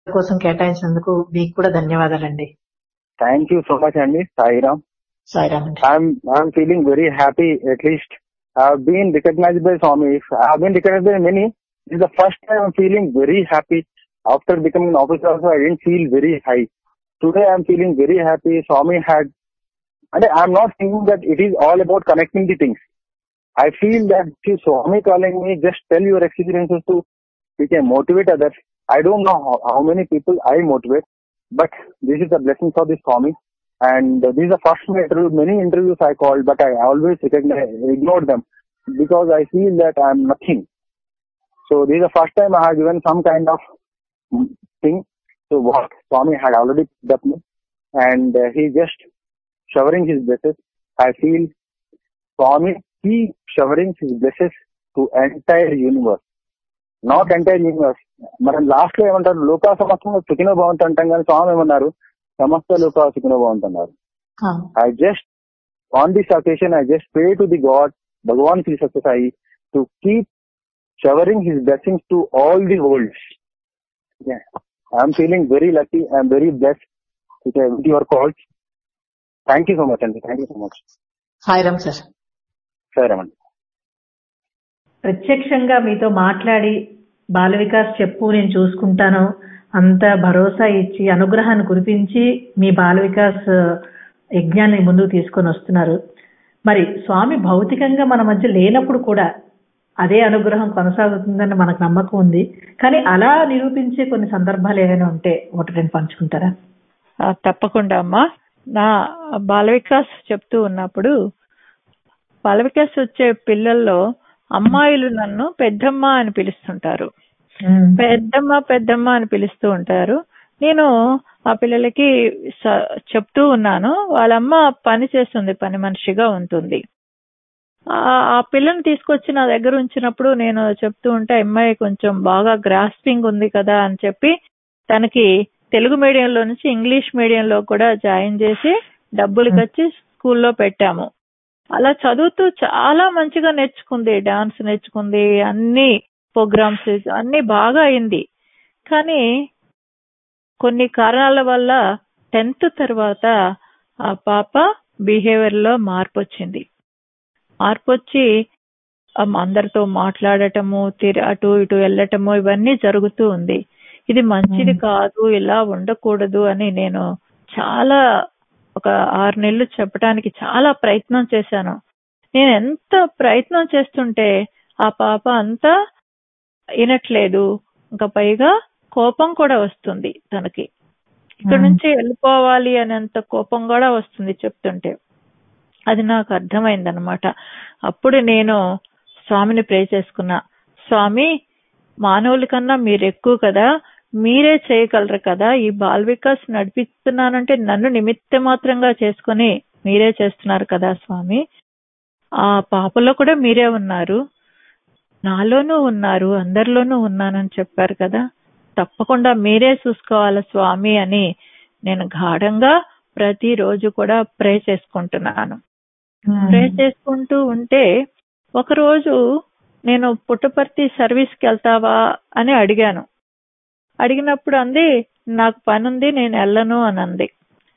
కోసం కేటాయించినందుకు మీకు కూడా ధన్యవాదాలండి థ్యాంక్ యూ సో మచ్ అండి సాయిరామ్ సాయిరామ్ అండి I'm I'm feeling very happy. At least I've been recognized by Swami. I've been recognized by many. This is the first time I'm feeling very happy. After becoming an officer, also I didn't feel very high. Today I'm feeling very happy. Swami had, and I'm not thinking that it is all about connecting the things. I feel that see, Swami calling me, just tell your experiences to, we can motivate others. I don't know how, how many people I motivate, but this is the blessing for the Swami. And uh, this is the first interview, many interviews I called, but I always recognize, ignored them because I feel that I'm nothing. So this is the first time I have given some kind of mm, thing to what Swami had already picked up me and uh, he just showering his blessings. I feel Swami keep showering his blessings to entire universe. Not entire universe మనం last లో ఏమంటారు లోకా సమస్త సుఖినో భవంతు అంటాం కానీ స్వామి ఏమన్నారు సమస్త లోకా సుఖినో భవంతు అన్నారు ఆ, I just, on this occasion, I just pray to the God, Bhagavan Sri Satya Sai, to keep showering his blessings to all the worlds. Yeah. I'm feeling very lucky. I'm very blessed with, uh, with your calls. Thank you so much, Andy. Thank you so much. Sairam sir Sir, Raman. ప్రత్యక్షంగా మీతో మాట్లాడి బాల వికాస్ చెప్పు నేను చూసుకుంటాను అంత భరోసా ఇచ్చి అనుగ్రహాన్ని కురిపించి మీ బాల వికాస్ యజ్ఞాన్ని ముందుకు తీసుకొని వస్తున్నారు మరి స్వామి భౌతికంగా మన మధ్య లేనప్పుడు కూడా అదే అనుగ్రహం కొనసాగుతుందని మనకు నమ్మకం ఉంది కానీ అలా నిరూపించే కొన్ని సందర్భాలు ఏమైనా ఉంటే ఒకటి రెండు పంచుకుంటారా ఆ, తప్పకుండా అమ్మా నా బాల వికాస్ చెప్తూ ఉన్నప్పుడు బాల వికాస్ వచ్చే పిల్లల్లో అమ్మాయిలు నన్ను పెద్దమ్మ అని పిలుస్తుంటారు పెద్దమ్మ పెద్దమ్మ అని పిలుస్తూ ఉంటారు నేను ఆ పిల్లలకి స- చెప్తూ ఉన్నాను వాళ్ళమ్మ పని చేస్తుంది పని మనిషిగా ఉంటుంది ఆ ఆ పిల్లని తీసుకొచ్చి నా దగ్గర ఉంచినప్పుడు నేను చెప్తూ ఉంటే అమ్మాయి కొంచెం బాగా గ్రాస్పింగ్ ఉంది కదా అని చెప్పి తనకి తెలుగు మీడియంలో నుంచి ఇంగ్లీష్ మీడియంలో కూడా జాయిన్ చేసి డబ్బులు కచ్చి స్కూల్లో పెట్టాము అలా చదువుతూ చాలా మంచిగా నేర్చుకుంది డాన్స్ నేర్చుకుంది అన్ని ప్రోగ్రామ్స్ అన్ని బాగా అయింది కానీ కొన్ని కారణాల వల్ల టెన్త్ తర్వాత ఆ పాప బిహేవియర్ లో మార్పు వచ్చింది మార్పు వచ్చి అమ్ అందరితో మాట్లాడటము తిరి అటు ఇటు వెళ్ళటము ఇవన్నీ జరుగుతూ ఉంది ఇది మంచిది కాదు ఇలా ఉండకూడదు అని నేను చాలా ఒక ఆరు నెలలు చెప్పడానికి చాలా ప్రయత్నం చేశాను నేను ఎంత ప్రయత్నం చేస్తుంటే ఆ పాప అంతా వినట్లేదు ఇంకా పైగా కోపం కూడా వస్తుంది తనకి ఇక్కడ నుంచి వెళ్ళిపోవాలి అనేంత కోపం కూడా వస్తుంది చెప్తుంటే అది నాకు అర్థమైందనమాట అప్పుడు నేను స్వామిని ప్రే చేసుకున్నా స్వామి మానవుల కన్నా మీరు ఎక్కువ కదా మీరే చేయగలరు కదా ఈ బాల్ వికాస్ నడిపిస్తున్నానంటే నన్ను నిమిత్త మాత్రంగా చేసుకుని మీరే చేస్తున్నారు కదా స్వామి ఆ పాపలో కూడా మీరే ఉన్నారు నాలోనూ ఉన్నారు అందరిలోనూ ఉన్నానని చెప్పారు కదా తప్పకుండా మీరే చూసుకోవాలి స్వామి అని నేను గాఢంగా ప్రతిరోజు కూడా ప్రే చేసుకుంటున్నాను ప్రే చేసుకుంటూ ఉంటే ఒకరోజు నేను పుట్టపర్తి సర్వీస్ కి వెళ్తావా అని అడిగాను అడిగినప్పుడు అంది నాకు పని ఉంది నేను వెళ్ళను అని అంది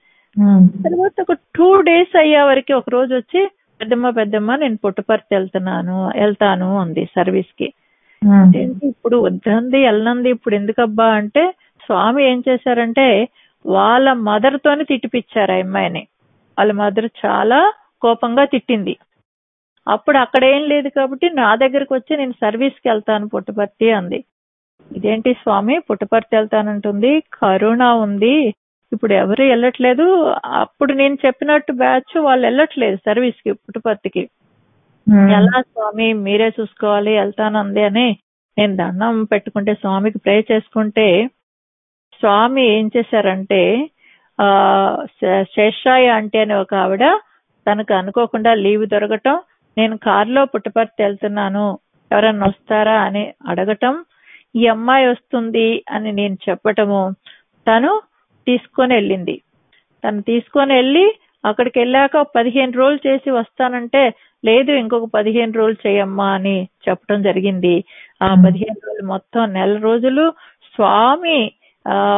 తర్వాత ఒక టూ డేస్ అయ్యే వరకు ఒక రోజు వచ్చి పెద్దమ్మ పెద్దమ్మ నేను పుట్టపర్తి వెళ్తున్నాను వెళ్తాను అంది సర్వీస్ కి ఏంటి ఇప్పుడు వద్దంది వెళ్ళనంది ఇప్పుడు ఎందుకబ్బా అంటే స్వామి ఏం చేశారంటే వాళ్ళ మదర్ తోని తిట్టిపిచ్చారు ఆ అమ్మాయిని వాళ్ళ మదర్ చాలా కోపంగా తిట్టింది అప్పుడు అక్కడ ఏం లేదు కాబట్టి నా దగ్గరకు వచ్చి నేను సర్వీస్ కి వెళ్తాను పుట్టపర్తి అంది ఇదేంటి స్వామి పుట్టపర్తి వెళ్తానంటుంది కరోనా ఉంది ఇప్పుడు ఎవరు వెళ్ళట్లేదు అప్పుడు నేను చెప్పినట్టు బ్యాచ్ వాళ్ళు వెళ్ళట్లేదు సర్వీస్ కి పుట్టపర్తికి ఎలా స్వామి మీరే చూసుకోవాలి వెళ్తానంది అని నేను దండం పెట్టుకుంటే స్వామికి ప్రే చేసుకుంటే స్వామి ఏం చేశారంటే ఆ శే- శేషాయి అంటే అని ఒక ఆవిడ తనకు అనుకోకుండా లీవ్ దొరకటం నేను కారులో పుట్టపర్తి వెళ్తున్నాను ఎవరన్నా వస్తారా అని అడగటం ఈ అమ్మాయి వస్తుంది అని నేను చెప్పటము తను తీసుకొని వెళ్ళింది తను తీసుకొని వెళ్ళి అక్కడికి వెళ్ళాక ఒక పదిహేను రోజులు చేసి వస్తానంటే లేదు ఇంకొక పదిహేను రోజులు చేయమ్మా అని చెప్పడం జరిగింది ఆ పదిహేను రోజులు మొత్తం నెల రోజులు స్వామి ఆ